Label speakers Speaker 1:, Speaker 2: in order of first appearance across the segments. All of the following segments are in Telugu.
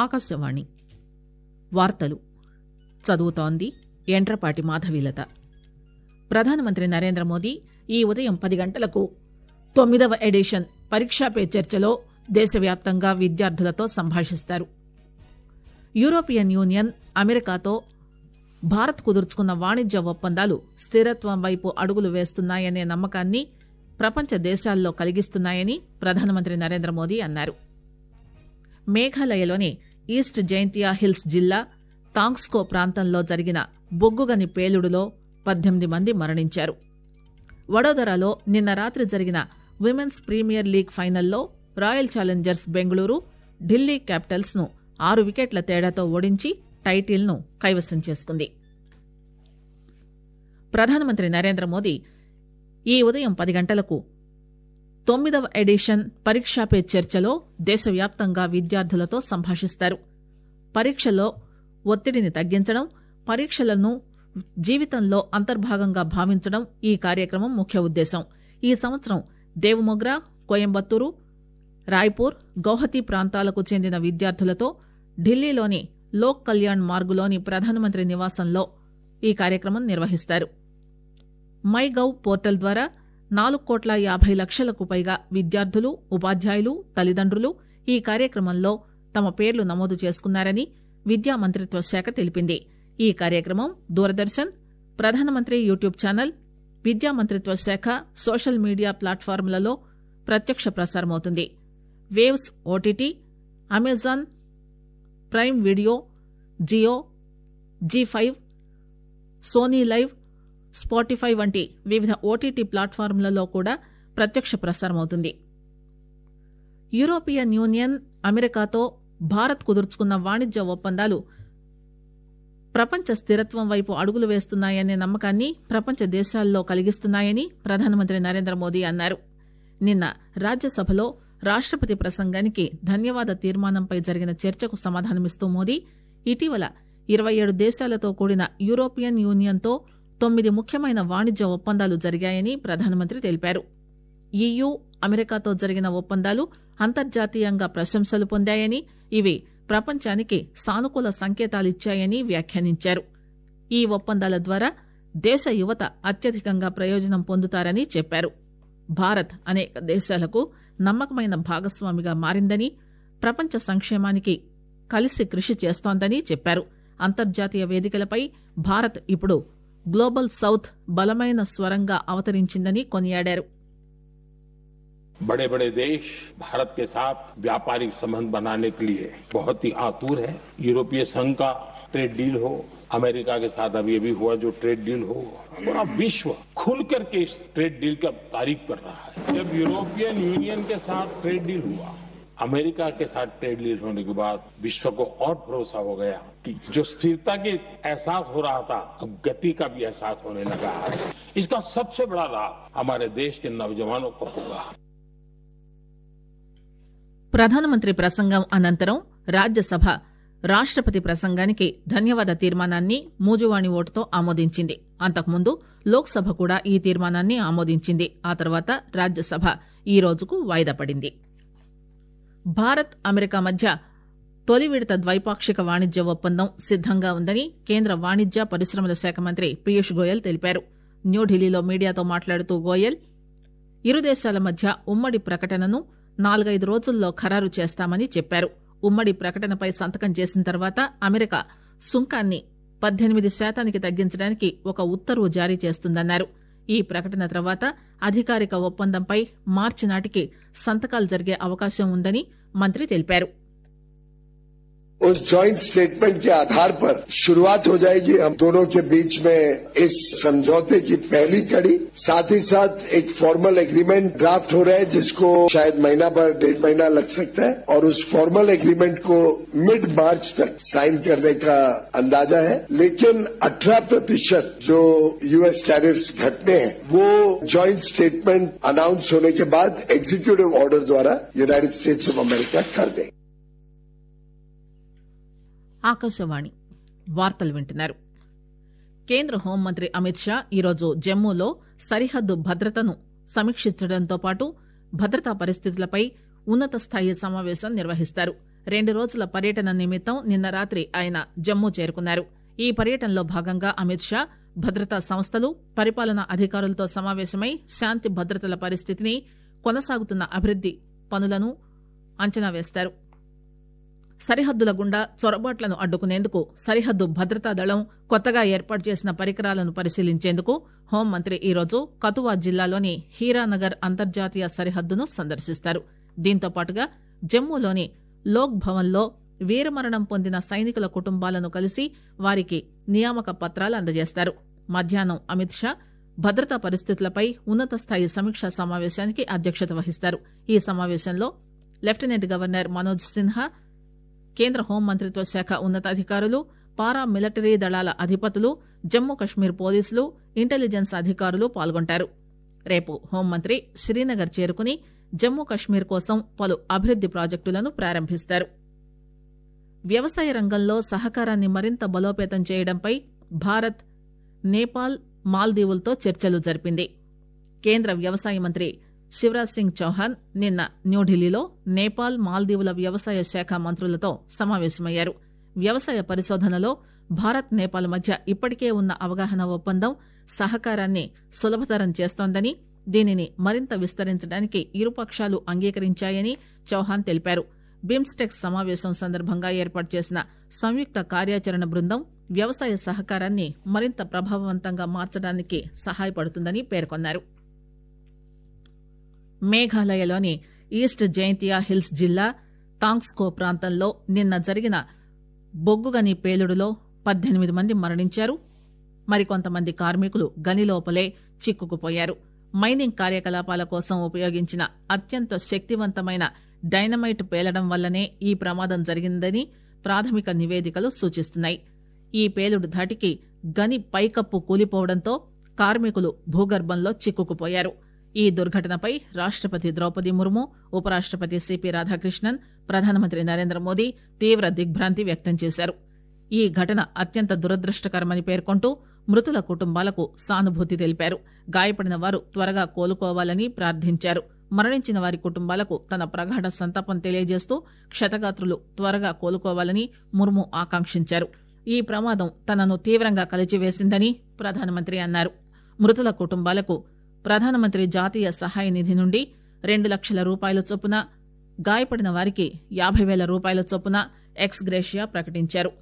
Speaker 1: ఆకాశవాణి వార్తలు చదువుతోంది ఎండ్రపాటి మాధవీలత ప్రధానమంత్రి నరేంద్ర మోదీ ఈ ఉదయం పది గంటలకు తొమ్మిదవ ఎడిషన్ పరీక్షా పే చర్చలో దేశవ్యాప్తంగా విద్యార్థులతో సంభాషిస్తారు యూరోపియన్ యూనియన్ అమెరికాతో భారత్ కుదుర్చుకున్న వాణిజ్య ఒప్పందాలు స్థిరత్వం వైపు అడుగులు వేస్తున్నాయనే నమ్మకాన్ని ప్రపంచ దేశాల్లో కలిగిస్తున్నాయని ప్రధానమంత్రి నరేంద్ర మోదీ అన్నారు మేఘాలయలోని ఈస్ట్ జైంతియా హిల్స్ జిల్లా తాంగ్స్కో ప్రాంతంలో జరిగిన బొగ్గుగని పేలుడులో పద్దెనిమిది మంది మరణించారు వడోదరాలో నిన్న రాత్రి జరిగిన విమెన్స్ ప్రీమియర్ లీగ్ ఫైనల్లో Royal Challengers Bengaluru Delhi Capitals ను ఆరు వికెట్ల తేడాతో ఓడించి టైటిల్ను కైవసం చేసుకుంది ప్రధానమంత్రి నరేంద్ర మోదీ ఈ ఉదయం పది గంటలకు తొమ్మిదవ ఎడిషన్ పరీక్షా పే చర్చలో దేశవ్యాప్తంగా విద్యార్థులతో సంభాషిస్తారు పరీక్షలో ఒత్తిడిని తగ్గించడం పరీక్షలను జీవితంలో అంతర్భాగంగా భావించడం ఈ కార్యక్రమం ముఖ్య ఉద్దేశం ఈ సంవత్సరం దేవమొగ్రా కోయంబత్తూరు రాయ్పూర్ గౌహతి ప్రాంతాలకు చెందిన విద్యార్థులతో ఢిల్లీలోని లోక్ కళ్యాణ్ మార్గులోని ప్రధానమంత్రి నివాసంలో ఈ కార్యక్రమం నిర్వహిస్తారు మై గవ్ పోర్టల్ ద్వారా నాలుగు కోట్ల యాభై లక్షలకు పైగా విద్యార్థులు ఉపాధ్యాయులు తల్లిదండ్రులు ఈ కార్యక్రమంలో తమ పేర్లు నమోదు చేసుకున్నారని విద్యా మంత్రిత్వ శాఖ తెలిపింది ఈ కార్యక్రమం దూరదర్శన్ ప్రధానమంత్రి యూట్యూబ్ ఛానల్ విద్యా మంత్రిత్వ శాఖ సోషల్ మీడియా ప్లాట్ఫామ్లలో ప్రత్యక్ష ప్రసారమవుతుంది Waves OTT Amazon Prime video Jio Zee five Sony LIV Spotify వంటి వివిధ ఓటీటీ ప్లాట్ఫామ్లలో కూడా ప్రత్యక్ష ప్రసారమవుతుంది యూరోపియన్ యూనియన్ అమెరికాతో భారత్ కుదుర్చుకున్న వాణిజ్య ఒప్పందాలు ప్రపంచ స్థిరత్వం వైపు అడుగులు వేస్తున్నాయనే నమ్మకాన్ని ప్రపంచ దేశాల్లో కలిగిస్తున్నాయని ప్రధానమంత్రి నరేంద్ర మోదీ అన్నారు నిన్న రాజ్యసభలో రాష్టపతి ప్రసంగానికి ధన్యవాద తీర్మానంపై జరిగిన చర్చకు సమాధానమిస్తూ మోదీ ఇటీవల ఇరవై ఏడు దేశాలతో కూడిన యూరోపియన్ యూనియన్తో తొమ్మిది ముఖ్యమైన వాణిజ్య ఒప్పందాలు జరిగాయని ప్రధానమంత్రి తెలిపారు ఈయూ అమెరికాతో జరిగిన ఒప్పందాలు అంతర్జాతీయంగా ప్రశంసలు పొందాయని ఇవి ప్రపంచానికి సానుకూల సంకేతాలిచ్చాయని వ్యాఖ్యానించారు ఈ ఒప్పందాల ద్వారా దేశ యువత అత్యధికంగా ప్రయోజనం పొందుతారని చెప్పారు భారత్ అనేక దేశాలకు నమ్మకమైన భాగస్వామిగా మారిందని ప్రపంచ సంక్షేమానికి కలిసి కృషి చేస్తోందని చెప్పారు అంతర్జాతీయ వేదికలపై భారత్ ఇప్పుడు గ్లోబల్ సౌత్ బలమైన స్వరంగా అవతరించిందని కొనియాడారు
Speaker 2: बड़े बड़े देश भारत के साथ व्यापारिक संबंध बनाने के लिए बहुत ही आतुर है यूरोपीय संघ का ट्रेड डील हो अमेरिका के साथ अभी अभी हुआ जो ट्रेड डील हो पूरा विश्व खुल करके इस ट्रेड डील का तारीफ कर रहा है जब यूरोपियन यूनियन के साथ ट्रेड डील हुआ अमेरिका के साथ ट्रेड डील होने के बाद विश्व को और भरोसा हो गया कि जो स्थिरता की एहसास हो रहा था अब गति का भी एहसास होने लगा है इसका सबसे बड़ा लाभ हमारे देश के नौजवानों को होगा
Speaker 1: ప్రధానమంత్రి ప్రసంగం అనంతరం రాజ్యసభ రాష్టపతి ప్రసంగానికి ధన్యవాద తీర్మానాన్ని మూజువాణి ఓటుతో ఆమోదించింది అంతకుముందు లోక్సభ కూడా ఈ తీర్మానాన్ని ఆమోదించింది ఆ తర్వాత రాజ్యసభ ఈ రోజుకు వాయిదా పడింది భారత్ అమెరికా మధ్య తొలి విడత ద్వైపాక్షిక వాణిజ్య ఒప్పందం సిద్దంగా ఉందని కేంద్ర వాణిజ్య పరిశ్రమల శాఖ మంత్రి పీయూష్ గోయల్ తెలిపారు న్యూఢిల్లీలో మీడియాతో మాట్లాడుతూ గోయల్ ఇరు దేశాల మధ్య ఉమ్మడి ప్రకటనను నాలుగైదు రోజుల్లో ఖరారు చేస్తామని చెప్పారు ఉమ్మడి ప్రకటనపై సంతకం చేసిన తర్వాత అమెరికా సుంకాన్ని పద్దెనిమిది శాతానికి తగ్గించడానికి ఒక ఉత్తర్వు జారీ చేస్తుందన్నారు ఈ ప్రకటన తర్వాత అధికారిక ఒప్పందంపై మార్చి నాటికి సంతకాలు జరిగే అవకాశం ఉందని మంత్రి తెలిపారు
Speaker 3: उस ज्वाइंट स्टेटमेंट के आधार पर शुरुआत हो जाएगी हम दोनों के बीच में इस समझौते की पहली कड़ी साथ ही साथ एक फॉर्मल एग्रीमेंट ड्राफ्ट हो रहा है जिसको शायद महीना भर डेढ़ महीना लग सकता है और उस फॉर्मल एग्रीमेंट को मिड मार्च तक साइन करने का अंदाजा है लेकिन 18 प्रतिशत जो यूएस टैरिफ्स घटने हैं वो ज्वाइंट स्टेटमेंट अनाउंस होने के बाद एग्जीक्यूटिव ऑर्डर द्वारा यूनाइटेड स्टेट्स ऑफ अमेरिका कर देंगे
Speaker 1: ఆకాశవాణి వార్తలు వింటున్నారు కేంద్ర హోంమంత్రి అమిత్ షా ఈరోజు జమ్మూలో సరిహద్దు భద్రతను సమీక్షించడంతో పాటు భద్రతా పరిస్థితులపై ఉన్నత స్థాయి సమావేశం నిర్వహిస్తారు రెండు రోజుల పర్యటన నిమిత్తం నిన్న రాత్రి ఆయన జమ్మూ చేరుకున్నారు ఈ పర్యటనలో భాగంగా అమిత్ షా భద్రతా సంస్థలు పరిపాలనా అధికారులతో సమావేశమై శాంతి భద్రతల పరిస్థితిని కొనసాగుతున్న అభివృద్ది పనులను అంచనా వేస్తారు సరిహద్దుల గుండా చొరబాట్లను అడ్డుకునేందుకు సరిహద్దు భద్రతా దళం కొత్తగా ఏర్పాటు చేసిన పరికరాలను పరిశీలించేందుకు హోంమంత్రి ఈరోజు కతువా జిల్లాలోని హీరానగర్ అంతర్జాతీయ సరిహద్దును సందర్శిస్తారు దీంతో పాటుగా జమ్మూలోని లోక్ భవన్లో వీరమరణం పొందిన సైనికుల కుటుంబాలను కలిసి వారికి నియామక పత్రాలు అందజేస్తారు మధ్యాహ్నం అమిత్ షా భద్రతా పరిస్థితులపై ఉన్నత స్థాయి సమీక్షా సమావేశానికి అధ్యక్షత వహిస్తారు ఈ సమావేశంలో లెఫ్టినెంట్ గవర్నర్ మనోజ్ సిన్హా కేంద్ర హోంమంత్రిత్వ శాఖ ఉన్నతాధికారులు పారా మిలిటరీ దళాల అధిపతులు జమ్మూ కశ్మీర్ పోలీసులు ఇంటెలిజెన్స్ అధికారులు పాల్గొంటారు రేపు హోంమంత్రి శ్రీనగర్ చేరుకుని జమ్మూ కశ్మీర్ కోసం పలు అభివృద్ది ప్రాజెక్టులను ప్రారంభిస్తారు వ్యవసాయ రంగంలో సహకారాన్ని మరింత బలోపేతం చేయడంపై భారత్ నేపాల్ మాల్దీవులతో చర్చలు జరిపింది కేంద్ర వ్యవసాయ మంత్రి శివరాజ్ సింగ్ చౌహాన్ నిన్న న్యూఢిల్లీలో నేపాల్ మాల్దీవుల వ్యవసాయ శాఖ మంత్రులతో సమావేశమయ్యారు వ్యవసాయ పరిశోధనలో భారత్ నేపాల్ మధ్య ఇప్పటికే ఉన్న అవగాహన ఒప్పందం సహకారాన్ని సులభతరం చేస్తోందని దీనిని మరింత విస్తరించడానికి ఇరుపక్షాలు అంగీకరించాయని చౌహాన్ తెలిపారు బిమ్స్టెక్ సమావేశం సందర్భంగా ఏర్పాటు చేసిన సంయుక్త కార్యాచరణ బృందం వ్యవసాయ సహకారాన్ని మరింత ప్రభావవంతంగా మార్చడానికి సహాయపడుతుందని పేర్కొన్నారు మేఘాలయలోని ఈస్ట్ జైంతియా హిల్స్ జిల్లా తాంగ్స్కో ప్రాంతంలో నిన్న జరిగిన బొగ్గుగని పేలుడులో పద్దెనిమిది మంది మరణించారు మరికొంతమంది కార్మికులు గని లోపలే చిక్కుకుపోయారు మైనింగ్ కార్యకలాపాల కోసం ఉపయోగించిన అత్యంత శక్తివంతమైన డైనమైట్ పేలడం వల్లనే ఈ ప్రమాదం జరిగిందని ప్రాథమిక నివేదికలు సూచిస్తున్నాయి ఈ పేలుడు ధాటికి గని పైకప్పు కూలిపోవడంతో కార్మికులు భూగర్భంలో చిక్కుకుపోయారు ఈ దుర్ఘటనపై రాష్టపతి ద్రౌపది ముర్ము ఉపరాష్టపతి సిపి రాధాకృష్ణన్ ప్రధానమంత్రి నరేంద్ర మోదీ తీవ్ర దిగ్భ్రాంతి వ్యక్తం చేశారు ఈ ఘటన అత్యంత దురదృష్టకరమని పేర్కొంటూ మృతుల కుటుంబాలకు సానుభూతి తెలిపారు గాయపడిన వారు త్వరగా కోలుకోవాలని ప్రార్థించారు మరణించిన వారి కుటుంబాలకు తన ప్రగాఢ సంతాపం తెలియజేస్తూ క్షతగాత్రులు త్వరగా కోలుకోవాలని ముర్ము ఆకాంక్షించారు ఈ ప్రమాదం తనను తీవ్రంగా కలిచివేసిందని ప్రధానమంత్రి అన్నారు మృతుల కుటుంబాలకు ప్రధానమంత్రి జాతీయ సహాయ నిధి నుండి రెండు లక్షల రూపాయల చొప్పున గాయపడిన వారికి యాభై వేల రూపాయల చొప్పున ఎక్స్ గ్రేషియా ప్రకటించారు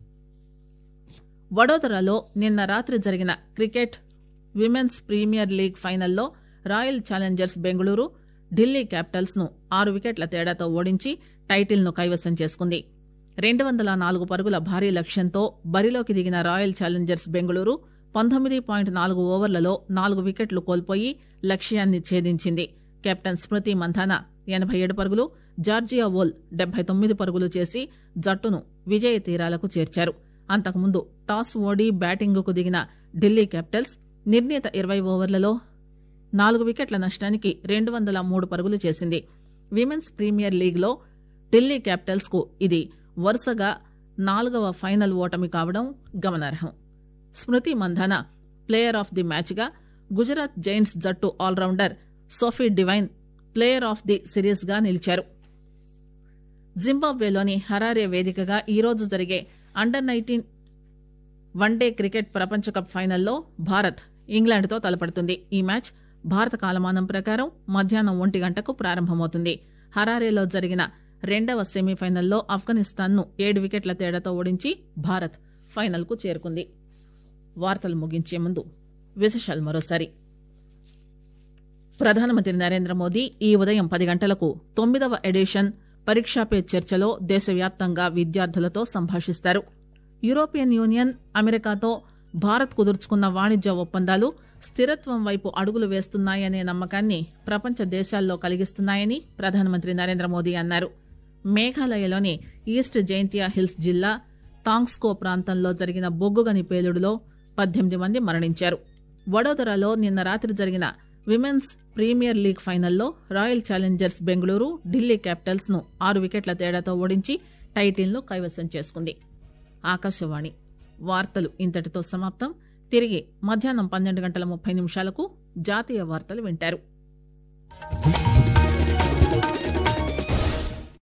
Speaker 1: వడోదరాలో నిన్న రాత్రి జరిగిన క్రికెట్ విమెన్స్ ప్రీమియర్ లీగ్ ఫైనల్లో Royal Challengers Bengaluru Delhi Capitals ను ఆరు వికెట్ల తేడాతో ఓడించి టైటిల్ ను కైవసం చేసుకుంది రెండు వందల నాలుగు పరుగుల భారీ లక్ష్యంతో బరిలోకి దిగిన రాయల్ ఛాలెంజర్స్ బెంగళూరు పంతొమ్మిది పాయింట్ నాలుగు ఓవర్లలో నాలుగు వికెట్లు కోల్పోయి లక్ష్యాన్ని ఛేదించింది కెప్టెన్ స్మృతి మంథానా ఎనభై ఏడు పరుగులు జార్జియా వోల్ డెబ్బై తొమ్మిది పరుగులు చేసి జట్టును విజయ తీరాలకు చేర్చారు అంతకుముందు టాస్ ఓడి బ్యాటింగుకు దిగిన ఢిల్లీ క్యాపిటల్స్ నిర్ణీత ఇరవై ఓవర్లలో నాలుగు వికెట్ల నష్టానికి రెండు వందల మూడు పరుగులు చేసింది విమెన్స్ ప్రీమియర్ లీగ్లో ఢిల్లీ క్యాపిటల్స్ కు ఇది వరుసగా నాలుగవ ఫైనల్ ఓటమి కావడం గమనార్హం Smriti Mandhana player of the మ్యాచ్గా గుజరాత్ జైంట్స్ జట్టు all rounder Sophie Devine player of the series గా నిలిచారు జింబాబ్వేలోని హరారే వేదికగా ఈరోజు జరిగే అండర్ నైన్టీన్ వన్డే క్రికెట్ ప్రపంచ కప్ ఫైనల్లో భారత్ ఇంగ్లాండ్తో తలపడుతుంది ఈ మ్యాచ్ భారత కాలమానం ప్రకారం మధ్యాహ్నం ఒంటి గంటకు ప్రారంభమవుతుంది హరారేలో జరిగిన రెండవ సెమీఫైనల్లో ఆఫ్ఘనిస్తాన్ ను ఏడు వికెట్ల తేడాతో ఓడించి భారత్ ఫైనల్ కు చేరుకుంది వార్తలు ముగించే ముందు విశేషాలు మరోసారి ప్రధానమంత్రి నరేంద్ర మోదీ ఈ ఉదయం పది గంటలకు తొమ్మిదవ ఎడిషన్ పరీక్షా పే చర్చలో దేశవ్యాప్తంగా విద్యార్థులతో సంభాషిస్తారు యూరోపియన్ యూనియన్ అమెరికాతో భారత్ కుదుర్చుకున్న వాణిజ్య ఒప్పందాలు స్థిరత్వం వైపు అడుగులు వేస్తున్నాయనే నమ్మకాన్ని ప్రపంచ దేశాల్లో కలిగిస్తున్నాయని ప్రధానమంత్రి నరేంద్ర మోదీ అన్నారు మేఘాలయలోని ఈస్ట్ జైంతియా హిల్స్ జిల్లా తాంగ్స్కో ప్రాంతంలో జరిగిన బొగ్గుగని పేలుడులో పద్దెనిమిది మంది మరణించారు వడోదరాలో నిన్న రాత్రి జరిగిన విమెన్స్ ప్రీమియర్ లీగ్ ఫైనల్లో Royal Challengers Bengaluru Delhi Capitals ను ఆరు వికెట్ల తేడాతో ఓడించి టైటిల్ను కైవసం చేసుకుంది ఆకాశవాణి వార్తలు ఇంతటితో సమాప్తం తిరిగి మధ్యాహ్నం పన్నెండు గంటల ముప్పై నిమిషాలకు జాతీయ వార్తలు వింటారు